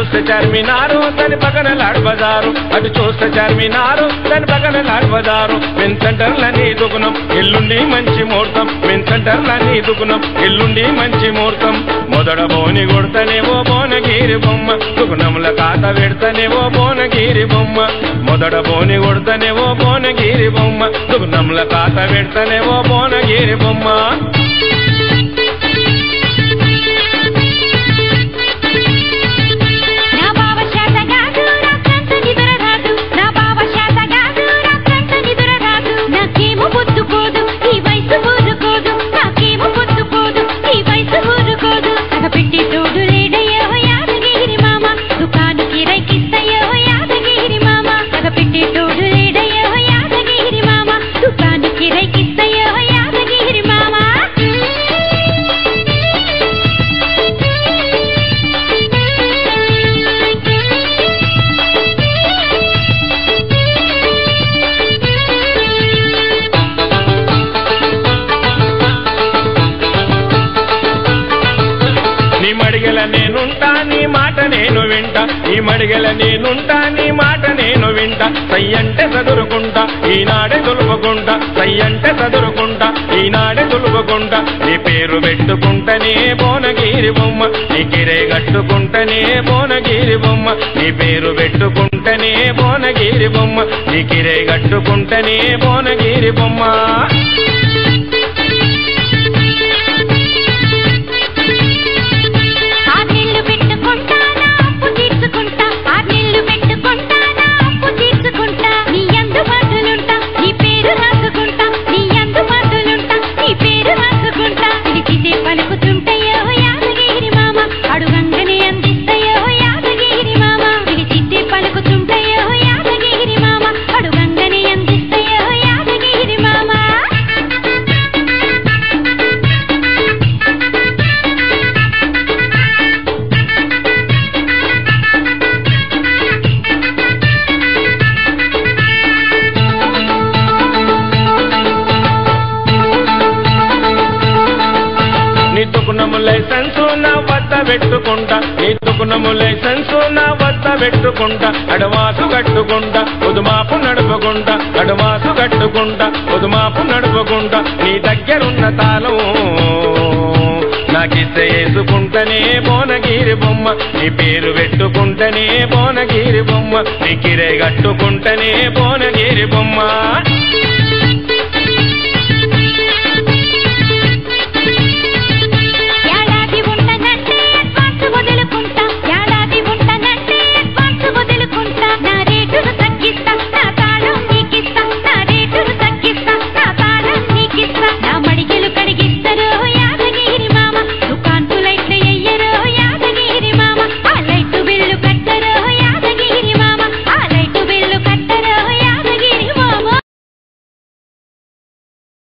చూస్తే చార్మినారు దాని పక్కన లాడ్ బజారు అటు చూస్తే చార్మినారు దాని పక్కన లాడ్ బజారు మెన్ సెంటర్లని దుకుణం ఎల్లుండి మంచి ముహూర్తం మెన్ సెంటర్లని దుకుణం ఎల్లుండి మంచి ముహూర్తం మొదట బోని కొడతనేవో బోనగిరి బొమ్మ దుకుణముల కాత పెడతనేవో బోనగిరి బొమ్మ మొదట బోని కొడతనేవో బోనగిరి బొమ్మ దుకుణముల కాత పెడతనేవో బోనగిరి బొమ్మ నా బావ శాతగాడు రాత్రంత నిద్ర రాదు నా బావ శాతగాడు రాత్రంత నిద్ర రాదు నాకేమో పొద్దు పోదు ఈ వయసు ఊరుకోదు నాకేమో పొద్దు పోదు ఈ వయసు ఊరుకోదు సగపెట్టి తోడు లేడయ్యో యాదగిరి మామ దుకాను కిరైకిస్తయ్యో యాదగిరి మామ సగపెట్టి తోడు లేడయ్యో యాదగిరి మామ దుకాను కిరైకిస్తయ్యో యాదగిరి మామ నీ మడిగల నేనుంటా నీ మాట నేను వింటా నీ మడిగల నేనుంటా నీ మాట నేను వింటా సయ్యంటే చదురుకుంటా ఈనాడే దులుపుకుంటా సయ్యంటే చదురుకుంటా ఈనాడే దులుపుకుంటా నీ పేరు పెట్టుకుంటనే బోనగిరి బొమ్మ నీ కిరే కట్టుకుంటనే బోనగిరి బొమ్మ నీ పేరు పెట్టుకుంటనే బోనగిరి బొమ్మ నీ కిరే కట్టుకుంటనే బోనగిరి బొమ్మ ఆర్నెల్లు పెట్టుకుంటా నా అప్పు తీర్చుకుంటా ఆర్నెల్లు పెట్టుకుంటా నా అప్పు తీర్చుకుంటా నీ అందుబాటులుంటా నీ పేరు రాసుకుంటా నీ అందుబాటులుంటా నీ పేరు రాసుకుంటా పిలిచితే పలుకుతుంటయ్యో యాదగిరి మామ అడుగంగనే అందిస్తయ్యో యాదగిరి మామ పిలిచితే పలుకుతుంటయ్యో యాదగిరి మామ అడుగంగనే అందిస్తయ్యో యాదగిరి మామ నీ తుకునము లైసెన్సు నా వద్ద పెట్టుకుంటా నీ తుకునము లైసెన్సు నా వద్ద పెట్టుకుంటా అడవాసు కట్టుకుంటా పొదుమాపు నడుపుకుంటా అడవాసు కట్టుకుంటా పొదుమాపు నడుపుకుంటా నీ దగ్గరున్న తాళం నాకిస్తే వేసుకుంటనే బోనగిరి బొమ్మ నీ పేరు పెట్టుకుంటనే బోనగిరి బొమ్మ నీ కిరే కట్టుకుంటనే బోనగిరి బొమ్మ